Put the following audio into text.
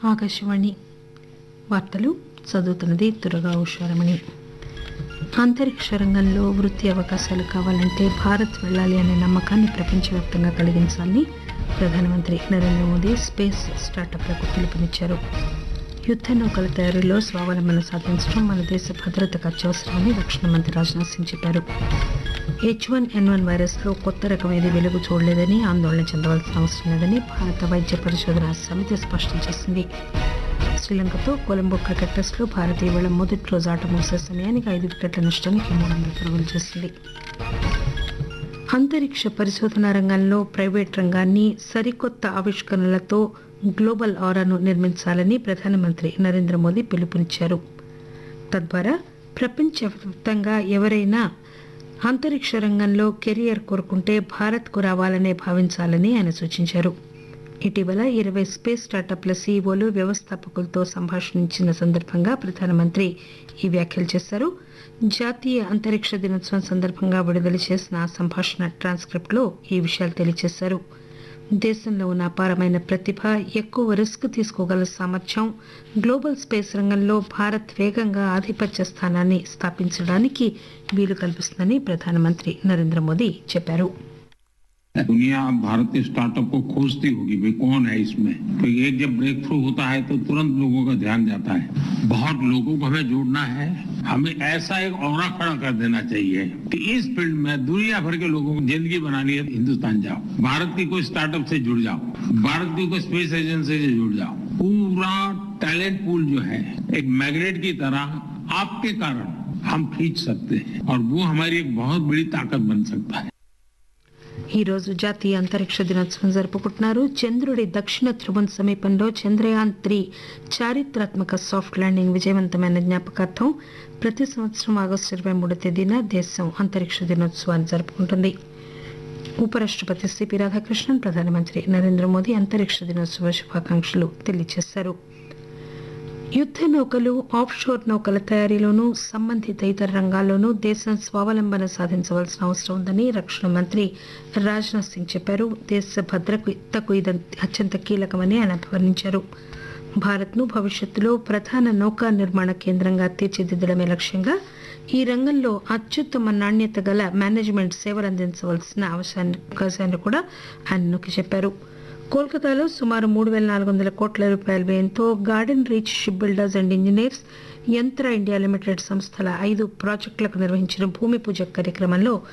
ఆకాశవాణి వార్తలు చదువుతున్నది దుర్గా ఉషారమణి అంతరిక్ష రంగంలో వృత్తి అవకాశాలు కావాలంటే భారత్ వెళ్ళాలి అనే నమ్మకాన్ని ప్రపంచవ్యాప్తంగా కలిగించాలని ప్రధానమంత్రి నరేంద్ర మోదీ స్పేస్ స్టార్టప్లకు పిలుపునిచ్చారు యుద్ద నౌకల తయారీలో స్వావలంబన సాధించడం మన దేశ భద్రతకు అత్యవసరమని రక్షణ మంత్రి రాజ్నాథ్ సింగ్ చెప్పారు హెచ్ వన్ ఎన్ వన్ వైరస్లో కొత్త రకం ఏది వెలుగు చూడలేదని ఆందోళన చెందవలసిన అవసరం లేదని భారత వైద్య పరిశోధన సమితి స్పష్టం చేసింది శ్రీలంకతో కొలంబో క్రికెట్ టెస్టులో భారత్ ఇవాళ మొదటి రోజు ఆట ముగిసే సమయానికి ఐదు వికెట్ల నష్టానికి మూడు వందల పరుగులు చేసింది అంతరిక్ష పరిశోధన రంగంలో ప్రైవేట్ రంగాన్ని సరికొత్త ఆవిష్కరణలతో గ్లోబల్ ఆరాను నిర్మించాలని ప్రధానమంత్రి నరేంద్ర మోదీ పిలుపునిచ్చారు తద్వారా ప్రపంచవ్యాప్తంగా ఎవరైనా అంతరిక్ష రంగంలో కెరియర్ కోరుకుంటే భారత్కు రావాలనే భావించాలని ఆయన సూచించారు ఇటీవల ఇరవై స్పేస్ స్టార్టప్ల సీఈఓలు వ్యవస్థాపకులతో సంభాషించిన సందర్భంగా ప్రధానమంత్రి ఈ వ్యాఖ్యలు చేశారు జాతీయ అంతరిక్ష దినోత్సవం సందర్భంగా విడుదల చేసిన ఆ సంభాషణ ట్రాన్స్క్రిప్ట్లో ఈ విషయాలు తెలియజేశారు దేశంలో ఉన్న అపారమైన ప్రతిభ ఎక్కువ రిస్క్ తీసుకోగల సామర్థ్యం గ్లోబల్ స్పేస్ రంగంలో భారత్ వేగంగా ఆధిపత్య స్థానాన్ని స్థాపించడానికి వీలు కల్పిస్తుందని ప్రధానమంత్రి నరేంద్ర మోదీ చెప్పారు दुनिया अब भारत के स्टार्टअप को खोजती होगी भाई कौन है इसमें तो एक जब ब्रेक थ्रू होता है तो तुरंत लोगों का ध्यान जाता है बहुत लोगों को हमें जोड़ना है हमें ऐसा एक और खड़ा कर देना चाहिए कि इस फील्ड में दुनिया भर के लोगों को जिंदगी बनानी है हिंदुस्तान जाओ भारत की कोई स्टार्टअप से जुड़ जाओ भारत की कोई स्पेस एजेंसी से जुड़ जाओ पूरा टैलेंट पूल जो है एक मैग्नेट की तरह आपके कारण हम खींच सकते हैं और वो हमारी एक बहुत बड़ी ताकत बन सकता है ఈ రోజు జాతీయ అంతరిక్ష దినోత్సవం జరుపుకుంటున్నారు చంద్రుడి దక్షిణ ధ్రువం సమీపంలో చంద్రయాన్ త్రీ చారిత్రాత్మక సాఫ్ట్ ల్యాండింగ్ విజయవంతమైన జ్ఞాపకార్థం ప్రతి సంవత్సరం ఆగస్టు ఇరవై మూడో తేదీన దేశం అంతరిక్ష దినోత్సవాన్ని జరుపుకుంటుంది ఉపరాష్ట్రపతి సిపి రాధాకృష్ణన్ ప్రధానమంత్రి నరేంద్ర మోదీ అంతరిక్ష దినోత్సవ శుభాకాంక్షలు తెలియజేశారు యుద్ద నౌకలు ఆఫ్షోర్ నౌకల తయారీలోనూ సంబంధిత ఇతర రంగాల్లోనూ దేశం స్వావలంబన సాధించవలసిన అవసరం ఉందని రక్షణ మంత్రి రాజ్నాథ్ సింగ్ చెప్పారు దేశ భద్రతకు ఇది అత్యంత కీలకమని ఆయన అభివర్ణించారు భారత్ను భవిష్యత్తులో ప్రధాన నౌకా నిర్మాణ కేంద్రంగా తీర్చిదిద్దడమే లక్ష్యంగా ఈ రంగంలో అత్యుత్తమ నాణ్యత గల మేనేజ్మెంట్ సేవలు అందించవలసిన అవకాశాన్ని కూడా ఆయన నొక్కి చెప్పారు కోల్కతాలో సుమారు మూడు వేల నాలుగు వందల కోట్ల రూపాయల వ్యయంతో garden reach ship builders and engineers Yantra India limited సంస్థల ఐదు ప్రాజెక్టులకు నిర్వహించిన భూమి పూజ కార్యక్రమంలో